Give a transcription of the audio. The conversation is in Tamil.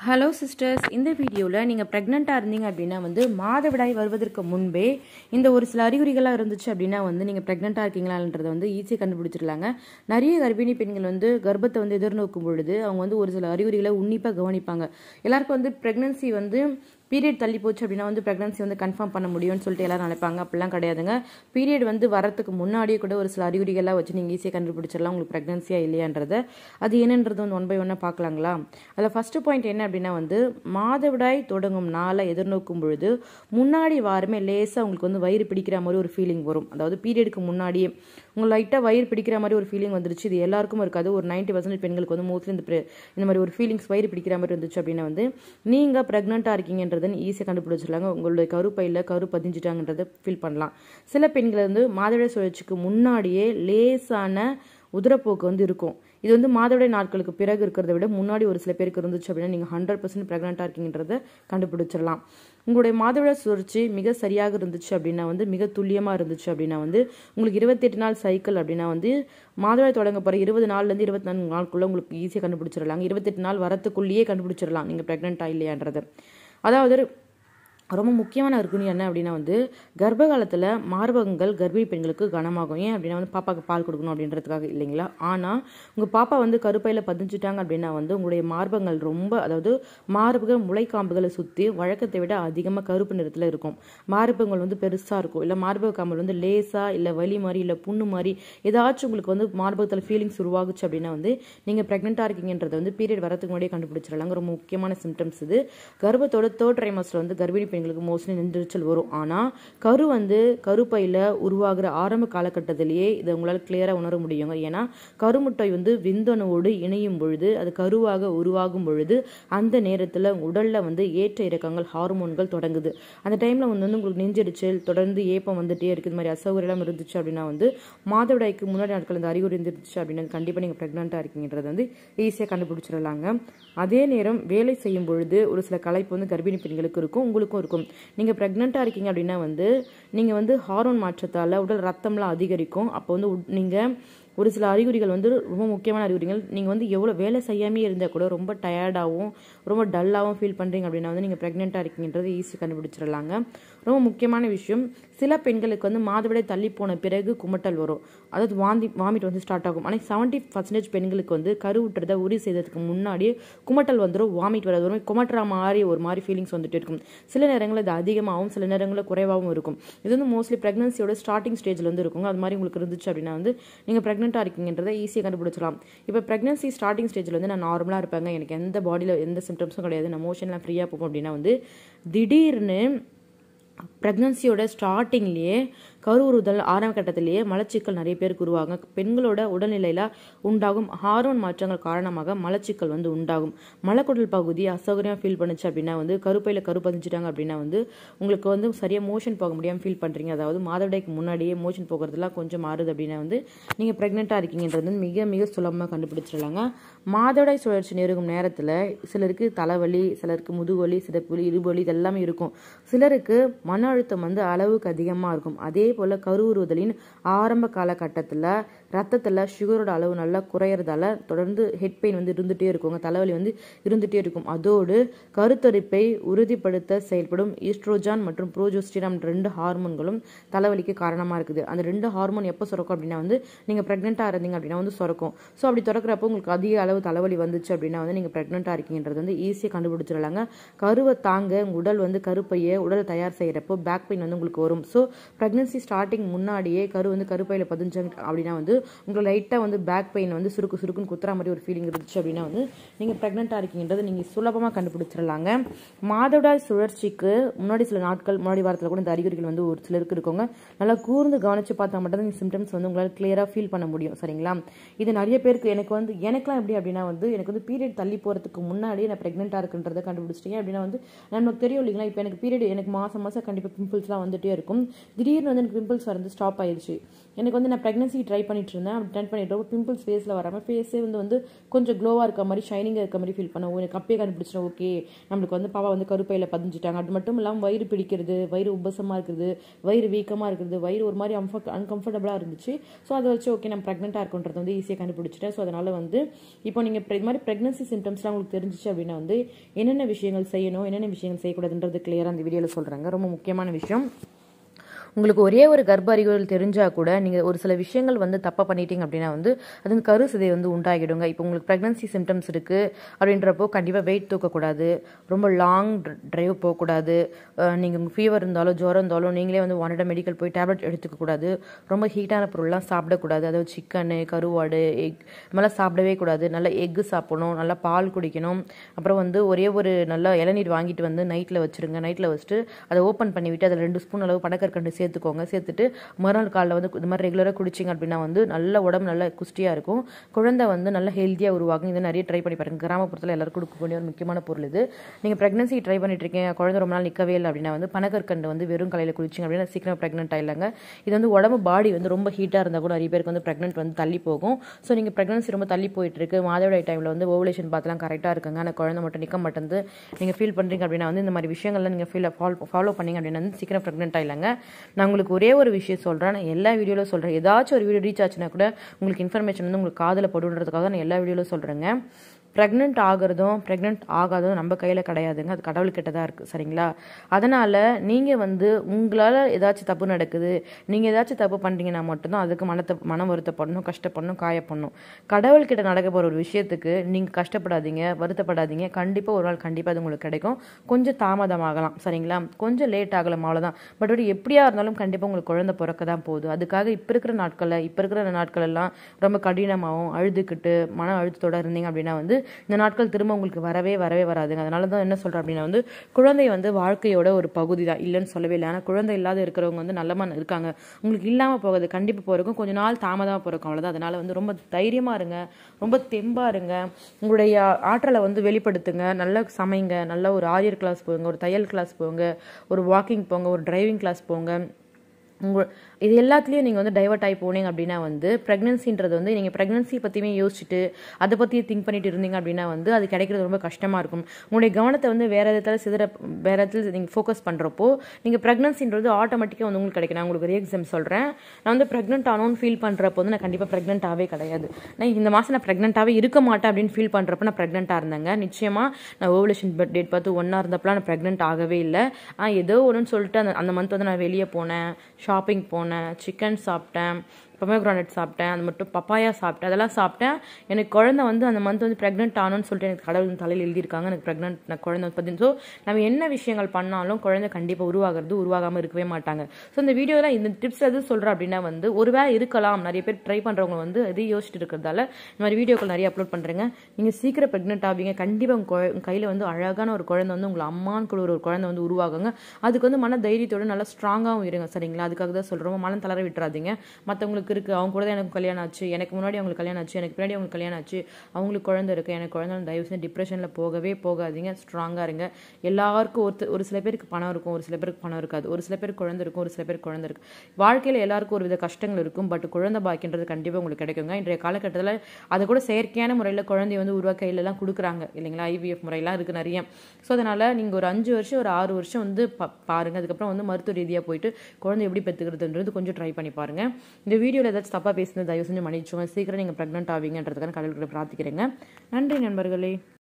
ஹலோ சிஸ்டர்ஸ் இந்த வீடியோவில் நீங்கள் ப்ரெக்னெண்ட்டாக இருந்தீங்க அப்படின்னா வந்து மாதவிடாய் வருவதற்கு முன்பே இந்த ஒரு சில அறிகுறிகளாக இருந்துச்சு அப்படின்னா வந்து நீங்கள் ப்ரெக்னெண்ட்டாக இருக்கீங்களான்றதை வந்து ஈஸியாக கண்டுபிடிச்சிடலாங்க நிறைய கர்ப்பிணி பெண்கள் வந்து கர்ப்பத்தை வந்து எதிர்நோக்கும் பொழுது அவங்க வந்து ஒரு சில அறிகுறிகளை உன்னிப்பாக கவனிப்பாங்க எல்லாருக்கும் வந்து ப்ரெக்னன்சி வந்து பீரியட் தள்ளி போச்சு அப்படின்னா வந்து ப்ரெக்னன்சி வந்து கன்ஃபார்ம் பண்ண முடியும்னு சொல்லிட்டு எல்லாரும் நினைப்பாங்க அப்படிலாம் கிடையாதுங்க பீரியட் வந்து வரத்துக்கு முன்னாடியே கூட ஒரு சில அறிகுறிகள்லாம் வச்சு நீங்கள் ஈஸியாக கண்டுபிடிச்சிடலாம் உங்களுக்கு ப்ரெக்னன்சியா இல்லையான்றதை அது என்னன்றது வந்து ஒன் பை ஒன்னாக பார்க்கலாங்களா அதில் ஃபஸ்ட்டு பாயிண்ட் என்ன அப்படின்னா வந்து மாதவிடாய் தொடங்கும் நாளை எதிர்நோக்கும் பொழுது முன்னாடி வாரமே லேசாக உங்களுக்கு வந்து வயிறு பிடிக்கிற மாதிரி ஒரு ஃபீலிங் வரும் அதாவது பீரியடுக்கு முன்னாடியே உங்களுக்கு லைட்டாக வயிறு பிடிக்கிற மாதிரி ஒரு ஃபீலிங் வந்துருச்சு இது எல்லாருக்கும் இருக்காது ஒரு நைன்ட்டி பர்சன்டேஜ் பெண்களுக்கு வந்து மோஸ்ட்லி இந்த pre- இந்த மாதிரி ஒரு ஃபீலிங்ஸ் வயிறு பிடிக்கிற மாதிரி இருந்துச்சு அப்படின்னா வந்து நீங்கள் ப்ரெக்னெண்ட்டாக இருக்கீங்கன்றதை ஈஸியாக கண்டுபிடிச்சிடலாங்க உங்களுடைய கருப்பையில் கரு பதிஞ்சிட்டாங்கன்றதை ஃபீல் பண்ணலாம் சில பெண்கள் வந்து மாதவிடாய் சுழற்சிக்கு முன்னாடியே லேசான உதிரப்போக்கு வந்து இருக்கும் இது வந்து மாதவிடாய் நாட்களுக்கு பிறகு இருக்கிறத விட முன்னாடி ஒரு சில பேருக்கு இருந்துச்சு அப்படின்னா நீங்கள் ஹண்ட்ரட் பர்சன்ட் ப்ரெக்னெண்ட்டாக இருக்கீங்கன்றதை கண்டுபிடிச்சிடலாம் உங்களுடைய மாதவிடாய் சுழற்சி மிக சரியாக இருந்துச்சு அப்படின்னா வந்து மிக துல்லியமாக இருந்துச்சு அப்படின்னா வந்து உங்களுக்கு இருபத்தெட்டு நாள் சைக்கிள் அப்படின்னா வந்து மாதவிடாய் தொடங்க போகிற இருபது நாள்லேருந்து இருபத்தி நான்கு நாளுக்குள்ளே உங்களுக்கு ஈஸியாக கண்டுபிடிச்சிடலாம் இருபத்தெட்டு நாள் வரத்துக்குள்ளேயே கண்டுபிடிச்சிடலாம் நீங்கள் ப்ரெக்னெண்ட்டாக இல்லையான்றதை அதாவது ரொம்ப முக்கியமான இருக்குன்னு என்ன அப்படின்னா வந்து கர்ப்ப காலத்தில் மார்பகங்கள் கர்ப்பிணி பெண்களுக்கு கனமாகும் ஏன் அப்படின்னா வந்து பாப்பாக்கு பால் கொடுக்கணும் அப்படின்றதுக்காக இல்லைங்களா ஆனால் உங்கள் பாப்பா வந்து கருப்பையில் பதிஞ்சுட்டாங்க அப்படின்னா வந்து உங்களுடைய மார்பகங்கள் ரொம்ப அதாவது மார்பக முளைக்காம்புகளை சுற்றி வழக்கத்தை விட அதிகமாக கருப்பு நிறத்தில் இருக்கும் மார்பகங்கள் வந்து பெருசாக இருக்கும் இல்லை மார்பக காம்பல் வந்து லேசாக இல்லை வலி மாதிரி இல்லை புண்ணு மாதிரி ஏதாச்சும் உங்களுக்கு வந்து மார்பகத்தில் ஃபீலிங்ஸ் உருவாகுச்சு அப்படின்னா வந்து நீங்கள் ப்ரெக்னெண்ட்டாக இருக்கீங்கன்றதை வந்து பீரியட் வரதுக்கு முன்னாடியே கண்டுபிடிச்சிடலாங்க ரொம்ப முக்கியமான சிம்டம்ஸ் இது கர்ப்பத்தோட தேர்ட் ட்ரைமஸ்டர் வந்து கர்ப்பிணி பெண்களுக்கு மோஸ்ட்லி நெஞ்சரிச்சல் வரும் ஆனால் கரு வந்து கருப்பையில் உருவாகிற ஆரம்ப காலகட்டத்திலேயே இதை உங்களால் கிளியராக உணர முடியுங்க ஏன்னா கருமுட்டை வந்து விந்தணுவோடு இணையும் பொழுது அது கருவாக உருவாகும் பொழுது அந்த நேரத்தில் உடலில் வந்து ஏற்ற இறக்கங்கள் ஹார்மோன்கள் தொடங்குது அந்த டைமில் வந்து வந்து உங்களுக்கு நெஞ்செரிச்சல் தொடர்ந்து ஏப்பம் வந்துட்டே இருக்குது இது மாதிரி அசௌகரியம் இருந்துச்சு அப்படின்னா வந்து மாதவிடாய்க்கு முன்னாடி நாட்கள் இந்த அறிகுறி இருந்துச்சு அப்படின்னா கண்டிப்பாக நீங்கள் ப்ரெக்னெண்ட்டாக இருக்கீங்கன்றது வந்து ஈஸியாக கண்டுபிடிச்சிடலாங்க அதே நேரம் வேலை செய்யும் பொழுது ஒரு சில களைப்பு வந்து கர்ப்பிணி பெண்களுக்கு இருக்கும் உங்களுக்கும் இருக்கும் நீங்கள் ப்ரெக்னெண்ட்டாக இருக்கீங்க அப்படின்னா வந்து நீங்கள் வந்து ஹார்மோன் மாற்றத்தால் உடல் ரத்தம்லாம் அதிகரிக்கும் அப்போ வந்து நீங்கள் ஒரு சில அறிகுறிகள் வந்து ரொம்ப முக்கியமான அறிகுறிகள் நீங்கள் வந்து எவ்வளோ வேலை செய்யாமே இருந்தால் கூட ரொம்ப டயர்டாகவும் ரொம்ப டல்லாகவும் ஃபீல் பண்ணுறீங்க அப்படின்னா வந்து நீங்கள் ப்ரெக்னெண்ட்டாக இருக்கீங்கன்றது ஈஸி கண்டுபிடிச்சிடலாங்க ரொம்ப முக்கியமான விஷயம் சில பெண்களுக்கு வந்து மாதவிடாய் தள்ளி போன பிறகு குமட்டல் வரும் அதாவது வாந்தி வாமிட் வந்து ஸ்டார்ட் ஆகும் ஆனால் செவன்ட்டி பர்சன்டேஜ் பெண்களுக்கு வந்து கருவுற்றதை உறுதி செய்ததுக்கு முன்னாடியே குமட்டல் வந்துடும் வாமிட் வராது ஒரு மாதிரி குமட்டுற மாதிரி ஒரு மாதிரி ஃபீலிங்ஸ் வந்துட்டு இருக்கும் சில நேரங்களில் இது அதிகமாகவும் சில நேரங்களில் குறைவாகவும் இருக்கும் இது வந்து மோஸ்ட்லி ப்ரெக்னன்சியோட ஸ்டார்டிங் ஸ்டேஜில் வந்து இருக்குங்க அது மாதிரி உங்களுக்கு இருந்துச்சு அப்படின்னா வந்து நீங்கள் ப்ரெக்னெண்ட்டாக இருக்கீங்கன்றதை ஈஸியாக கண்டுபிடிச்சலாம் இப்போ ப்ரெக்னன்சி ஸ்டார்டிங் ஸ்டேஜில் வந்து நான் நார்மலாக இருப்பாங்க எனக்கு எந்த பாடியில் எந்த சிம்டம்ஸும் கிடையாது நான் மோஷன்லாம் ஃப்ரீயாக போகும் அப்படின்னா வந்து திடீர்னு ப்ரெக்னன்சியோட ஸ்டார்டிங்லேயே கருவுறுதல் ஆரம்ப கட்டத்திலேயே மலச்சிக்கல் நிறைய பேருக்கு உருவாகும் பெண்களோட உடல்நிலையில் உண்டாகும் ஹார்மோன் மாற்றங்கள் காரணமாக மலச்சிக்கல் வந்து உண்டாகும் மலக்குடல் பகுதி அசௌகரியமாக ஃபீல் பண்ணுச்சு அப்படின்னா வந்து கருப்பையில் கரு பதிஞ்சிட்டாங்க அப்படின்னா வந்து உங்களுக்கு வந்து சரியாக மோஷன் போக முடியாமல் ஃபீல் பண்ணுறீங்க அதாவது மாதவிடாய்க்கு முன்னாடியே மோஷன் போகிறதுலாம் கொஞ்சம் மாறுது அப்படின்னா வந்து நீங்கள் ப்ரெக்னெண்ட்டாக இருக்கீங்கன்றது வந்து மிக மிக சுலபமாக கண்டுபிடிச்சிடலாங்க மாதவிடாய் சுழற்சி நெருங்கும் நேரத்தில் சிலருக்கு தலைவலி சிலருக்கு முதுகுவலி சிதப்புலி இருபலி இதெல்லாமே இருக்கும் சிலருக்கு மன அழுத்தம் வந்து அளவுக்கு அதிகமாக இருக்கும் அதே போல் கருவுறுதலின் ஆரம்ப காலகட்டத்தில் ரத்தத்தில் சுகரோட அளவு நல்லா குறையிறதால தொடர்ந்து ஹெட் பெயின் வந்து இருந்துகிட்டே இருக்குங்க தலைவலி வந்து இருந்துகிட்டே இருக்கும் அதோடு கருத்தரிப்பை உறுதிப்படுத்த செயல்படும் ஈஸ்ட்ரோஜான் மற்றும் ப்ரோஜோஸ்டிராம் ரெண்டு ஹார்மோன்களும் தலைவலிக்கு காரணமாக இருக்குது அந்த ரெண்டு ஹார்மோன் எப்போ சுரக்கும் அப்படின்னா வந்து நீங்கள் ப்ரெக்னெண்ட்டாக இருந்தீங்க அப்படின்னா வந்து சுரக்கும் ஸோ அப்படி திறக்கிறப்போ உங்களுக்கு அதிக அளவு தலைவலி வந்துச்சு அப்படின்னா வந்து நீங்கள் ப்ரெக்னெண்ட்டாக இருக்கீங்கன்றது வந்து ஈஸியாக கண்டுபிடிச்சிடலாங்க கருவை தாங்க உங்க உடல் வந்து கருப்பையை உடல் தயார் செய்கிறப்போ பேக் பெயின் வந்து உங்களுக்கு வரும் ஸோ ப்ரெக்னன்சி ஸ்டார்டிங் முன்னாடியே கரு வந்து கருப்பையில் பதிஞ்சாங்க அப்படின்னா வந்து உங்களுக்கு லைட்டாக வந்து பேக் பெயின் வந்து சுருக்கு சுருக்குன்னு குத்துற மாதிரி ஒரு ஃபீலிங் இருந்துச்சு அப்படின்னா வந்து நீங்கள் ப்ரெக்னெண்ட்டாக இருக்கீங்கன்றது நீங்கள் சுலபமாக கண்டுபிடிச்சிடலாங்க மாதவிடாய் சுழற்சிக்கு முன்னாடி சில நாட்கள் முன்னாடி வாரத்தில் கூட இந்த அறிகுறிகள் வந்து ஒரு சிலருக்கு இருக்குங்க நல்லா கூர்ந்து கவனித்து பார்த்தா மட்டும் இந்த சிம்டம்ஸ் வந்து உங்களால் கிளியராக ஃபீல் பண்ண முடியும் சரிங்களா இது நிறைய பேருக்கு எனக்கு வந்து எனக்குலாம் எப்படி அப்படின்னா வந்து எனக்கு வந்து பீரியட் தள்ளி போகிறதுக்கு முன்னாடியே நான் ப்ரெக்னெண்ட்டாக இருக்குன்றதை கண்டுபிடிச்சிட்டேன் அப்படின்னா வந்து நமக்கு தெரியும் இல்லைங்களா இப்போ எனக்கு பீரியட் எனக்கு மாதம் மாதம் கண்டிப்பாக பிம்பிள்ஸ்லாம் வந்துட்டே இருக்கும் திடீர்னு வந்து எனக்கு பிம்பிள்ஸ் வந்து ஸ்டாப் ஆயிடுச்சு எனக்கு வந்து நான் ப்ரெக்னன்சி ட்ரை பண்ணிட்டு இருந்தேன் அப்படி ட்ரை பண்ணிட்டு பிம்பிள்ஸ் ஃபேஸில் வராமல் ஃபேஸே வந்து வந்து கொஞ்சம் க்ளோவாக இருக்க மாதிரி ஷைனிங்காக இருக்க மாதிரி ஃபீல் பண்ண எனக்கு அப்பயே கண்டுபிடிச்சிட்டேன் ஓகே நம்மளுக்கு வந்து பாப்பா வந்து கருப்பையில் பதிஞ்சிட்டாங்க அது மட்டும் இல்லாமல் வயிறு பிடிக்கிறது வயிறு உபசமாக இருக்கிறது வயிறு வீக்கமாக இருக்கிறது வயிறு ஒரு மாதிரி அம்ஃபர்ட் அன்கம்ஃபர்டபுளாக இருந்துச்சு ஸோ அதை வச்சு ஓகே நம்ம ப்ரெக்னெண்ட்டாக இருக்குன்றது வந்து ஈஸியாக கண்டுபிடிச்சிட்டேன் ஸோ அதனால் வந்து இப்போ நீங்கள் இது மாதிரி ப்ரெக்னன்சி சிம்டம்ஸ்லாம் உங்களுக்கு தெரிஞ்சிச்சு அப்படின்னா வந்து என்னென்ன விஷயங்கள் செய்யணும் என்னென்ன விஷயங்கள் செய்யக்கூடாதுன்றது கிளியராக அந்த வீடியோவில் சொல்கிறாங்க ரொம்ப முக்கியமான விஷயம் உங்களுக்கு ஒரே ஒரு கர்ப்ப அறிகுறிகள் தெரிஞ்சால் கூட நீங்கள் ஒரு சில விஷயங்கள் வந்து தப்பாக பண்ணிட்டீங்க அப்படின்னா வந்து அது வந்து கரு சிதை வந்து உண்டாகிடுங்க இப்போ உங்களுக்கு ப்ரெக்னன்சி சிம்டம்ஸ் இருக்குது அப்படின்றப்போ கண்டிப்பாக வெயிட் தூக்கக்கூடாது ரொம்ப லாங் ட்ரைவ் போகக்கூடாது நீங்கள் உங்கள் ஃபீவர் இருந்தாலும் ஜுரம் இருந்தாலும் நீங்களே வந்து ஒன் மெடிக்கல் போய் டேப்லெட் எடுத்துக்கக்கூடாது ரொம்ப ஹீட்டான பொருள்லாம் சாப்பிடக்கூடாது அதாவது சிக்கனு கருவாடு எக் இதெல்லாம் சாப்பிடவே கூடாது நல்லா எக்கு சாப்பிடணும் நல்லா பால் குடிக்கணும் அப்புறம் வந்து ஒரே ஒரு நல்லா இளநீர் வாங்கிட்டு வந்து நைட்டில் வச்சுருங்க நைட்டில் வச்சுட்டு அதை ஓப்பன் பண்ணிவிட்டு அதில் ரெண்டு ஸ்பூன் அளவு பனக்கற்கண்டு சேர்த்துக்கோங்க சேர்த்துட்டு மறுநாள் காலையில் வந்து இது மாதிரி ரெகுலராக குடிச்சிங்க அப்படின்னா வந்து நல்ல உடம்பு நல்ல குஸ்டியாக இருக்கும் குழந்தை வந்து நல்ல ஹெல்த்தியாக உருவாகும் இதை நிறைய ட்ரை பண்ணி பாருங்க கிராமப்புறத்தில் எல்லாரும் கொடுக்கக்கூடிய ஒரு முக்கியமான பொருள் இது நீங்கள் ப்ரெக்னன்சி ட்ரை பண்ணிட்டு இருக்கீங்க குழந்தை ரொம்ப நாள் நிற்கவே இல்லை அப்படின்னா வந்து பனக்கற்கண்டு வந்து வெறும் காலையில் குடிச்சிங்க அப்படின்னா சீக்கிரம் ப்ரெக்னென்ட் ஆயிடலாங்க இது வந்து உடம்பு பாடி வந்து ரொம்ப ஹீட்டாக இருந்தால் கூட நிறைய பேருக்கு வந்து ப்ரெக்னென்ட் வந்து தள்ளி போகும் ஸோ நீங்கள் ப்ரெக்னன்சி ரொம்ப தள்ளி போயிட்டு இருக்கு மாதவிடாய் டைமில் வந்து ஓவலேஷன் பார்த்துலாம் கரெக்டாக இருக்குங்க ஆனால் குழந்தை மட்டும் நிற்க மாட்டேங்குது நீங்கள் ஃபீல் பண்ணுறீங்க அப்படின்னா வந்து இந்த மாதிரி விஷயங்கள்லாம் நீங்கள் ஃபீல் ஃபாலோ ஃபாலோ பண்ணீங்க அப்படின்னா வந்து சீக்கிரம் ப்ரெக்னென்ட் ஆயிடலாங்க நான் உங்களுக்கு ஒரே ஒரு விஷயம் சொல்கிறேன் நான் எல்லா வீடியோவில் சொல்கிறேன் ஏதாச்சும் ஒரு வீடியோ ரீச் ஆச்சுன்னா கூட உங்களுக்கு இன்ஃபர்மேஷன் வந்து உங்களுக்கு காதில் படுன்றதுக்காக தான் நான் எல்லா வீடியோவில் சொல்கிறேங்க ப்ரெக்னென்ட் ஆகிறதும் ப்ரெக்னென்ட் ஆகாததும் நம்ம கையில் கிடையாதுங்க அது கடவுள்கிட்ட தான் இருக்குது சரிங்களா அதனால் நீங்கள் வந்து உங்களால் ஏதாச்சும் தப்பு நடக்குது நீங்கள் ஏதாச்சும் தப்பு பண்ணுறீங்கன்னா மட்டும்தான் அதுக்கு மனத்தை மனம் வருத்தப்படணும் கஷ்டப்படணும் காயப்படணும் கடவுள்கிட்ட நடக்க போகிற ஒரு விஷயத்துக்கு நீங்கள் கஷ்டப்படாதீங்க வருத்தப்படாதீங்க கண்டிப்பாக ஒரு நாள் கண்டிப்பாக அது உங்களுக்கு கிடைக்கும் கொஞ்சம் தாமதமாகலாம் சரிங்களா கொஞ்சம் லேட் ஆகலாம் அவ்வளோதான் பட் ஒரு எப்படியா இருந்தாலும் கண்டிப்பாக உங்களுக்கு குழந்தை பிறக்க தான் போகுது அதுக்காக இப்போ இருக்கிற நாட்களில் இப்போ இருக்கிற நாட்கள் எல்லாம் ரொம்ப கடினமாகவும் அழுதுகிட்டு மன அழுத்தத்தோட இருந்தீங்க அப்படின்னா வந்து இந்த நாட்கள் திரும்ப உங்களுக்கு வரவே வரவே வராதுங்க அதனால தான் என்ன சொல்கிறேன் அப்படின்னா வந்து குழந்தை வந்து வாழ்க்கையோட ஒரு பகுதி தான் இல்லைன்னு சொல்லவே இல்லை ஆனால் குழந்தை இல்லாத இருக்கிறவங்க வந்து நல்லமா இருக்காங்க உங்களுக்கு இல்லாமல் போகுது கண்டிப்பாக போகிறக்கும் கொஞ்ச நாள் தாமதமாக போகிறக்கும் அவ்வளோதான் அதனால வந்து ரொம்ப தைரியமாக இருங்க ரொம்ப தெம்பாக இருங்க உங்களுடைய ஆற்றலை வந்து வெளிப்படுத்துங்க நல்லா சமைங்க நல்ல ஒரு ஆரியர் கிளாஸ் போங்க ஒரு தையல் கிளாஸ் போங்க ஒரு வாக்கிங் போங்க ஒரு டிரைவிங் கிளாஸ் போங்க உங்கள் இது எல்லாத்துலேயும் நீங்கள் வந்து டைவர்ட் ஆகி போனீங்க அப்படின்னா வந்து ப்ரெக்னன்சின்றது வந்து நீங்கள் ப்ரெக்னன்சி பற்றியுமே யோசிச்சுட்டு அதை பற்றியே திங்க் பண்ணிட்டு இருந்தீங்க அப்படின்னா வந்து அது கிடைக்கிறது ரொம்ப கஷ்டமாக இருக்கும் உங்களுடைய கவனத்தை வந்து வேறு இடத்துல சிதற வேறு இடத்துல நீங்கள் ஃபோக்கஸ் பண்ணுறப்போ நீங்கள் ப்ரெக்னன்சின்றது ஆட்டோமேட்டிக்காக வந்து உங்களுக்கு கிடைக்கும் நான் உங்களுக்கு ஒரு எக்ஸாம் சொல்கிறேன் நான் வந்து ப்ரெக்னென்ட் ஆனோன்னு ஃபீல் பண்ணுறப்போ வந்து நான் கண்டிப்பாக ப்ரெக்னென்ட்டாகவே கிடையாது நான் இந்த மாதம் நான் ப்ரெக்னென்ட்டாகவே இருக்க மாட்டேன் அப்படின்னு ஃபீல் பண்ணுறப்ப நான் ப்ரெக்னென்ட்டாக இருந்தேங்க நிச்சயமாக நான் ஓவலேஷன் டேட் பார்த்து ஒன்றா இருந்தப்பலாம் நான் ப்ரெக்னென்ட் ஆகவே இல்லை ஏதோ ஒன்றுன்னு சொல்லிட்டு அந்த அந்த மந்த் வந்து நான் வெளியே போனேன் ஷாப்பிங் போனேன் சிக்கன் சாப்பிட்டேன் பொமோக்ரானட் சாப்பிட்டேன் அது மட்டும் பப்பாயா சாப்பிட்டேன் அதெல்லாம் சாப்பிட்டேன் எனக்கு குழந்தை வந்து அந்த மந்த் வந்து ப்ரெக்னென்ட் ஆனோன்னு சொல்லிட்டு எனக்கு கடவுள் தலையில் எழுதியிருக்காங்க எனக்கு ப்ரெக்னென்ட் நான் குழந்தை பற்றி ஸோ நம்ம என்ன விஷயங்கள் பண்ணாலும் குழந்தை கண்டிப்பாக உருவாகிறது உருவாகாமல் இருக்கவே மாட்டாங்க ஸோ இந்த வீடியோவில் இந்த டிப்ஸ் எது சொல்கிறேன் அப்படின்னா வந்து ஒருவேளை இருக்கலாம் நிறைய பேர் ட்ரை பண்ணுறவங்க வந்து எதையும் யோசிச்சுட்டு இருக்கிறதால இந்த மாதிரி வீடியோக்கள் நிறைய அப்லோட் பண்ணுறேங்க நீங்கள் சீக்கிரம் ப்ரெக்னென்ட் ஆவீங்க கண்டிப்பாக உங்கள் கையில் வந்து அழகான ஒரு குழந்தை வந்து உங்களை அம்மான்னு கூட ஒரு குழந்தை வந்து உருவாகுங்க அதுக்கு வந்து மன தைரியத்தோட நல்லா ஸ்ட்ராங்காகவும் இருங்க சரிங்களா அதுக்காக தான் சொல்கிறோம் மனம் தளர விட்டுறாதீங்க மற்றவங்களுக்கு இருக்குது அவங்க கூட தான் எனக்கு கல்யாணம் ஆச்சு எனக்கு முன்னாடி அவங்களுக்கு கல்யாணம் ஆச்சு எனக்கு பின்னாடி அவங்களுக்கு கல்யாணம் ஆச்சு அவங்களுக்கு குழந்தை இருக்குது எனக்கு குழந்தை தயவு செஞ்சு டிப்ரெஷனில் போகவே போகாதீங்க ஸ்ட்ராங்காக இருங்க எல்லாருக்கும் ஒருத்தர் ஒரு சில பேருக்கு பணம் இருக்கும் ஒரு சில பேருக்கு பணம் இருக்காது ஒரு சில பேருக்கு குழந்தை இருக்கும் ஒரு சில பேருக்கு குழந்தை இருக்கு வாழ்க்கையில் எல்லாருக்கும் ஒரு வித கஷ்டங்கள் இருக்கும் பட் குழந்தை பாக்கின்றது கண்டிப்பாக உங்களுக்கு கிடைக்குங்க இன்றைய காலகட்டத்தில் அதை கூட செயற்கையான முறையில் குழந்தைய வந்து உருவாக்க கையிலலாம் கொடுக்குறாங்க இல்லைங்களா ஐவிஎஃப் முறையெல்லாம் இருக்குது நிறைய ஸோ அதனால் நீங்கள் ஒரு அஞ்சு வருஷம் ஒரு ஆறு வருஷம் வந்து பா பாருங்கள் அதுக்கப்புறம் வந்து மருத்துவ ரீதியாக போயிட்டு குழந்தை எப்படி பெற்றுக்கிறதுன்றது கொஞ்சம் ட்ரை பண்ணி பாருங்கள் இந்த வீடியோவில் ஏதாச்சும் தப்பாக பேசுனது தயவு செஞ்சு மன்னிச்சுங்க சீக்கிரம் நீங்கள் ப்ரெக்னென்ட் ஆவீங்கன்றதுக்கான கடவுள்கிட்ட பிரார்த்திக்கிறேங்க நன்றி நண்பர்களே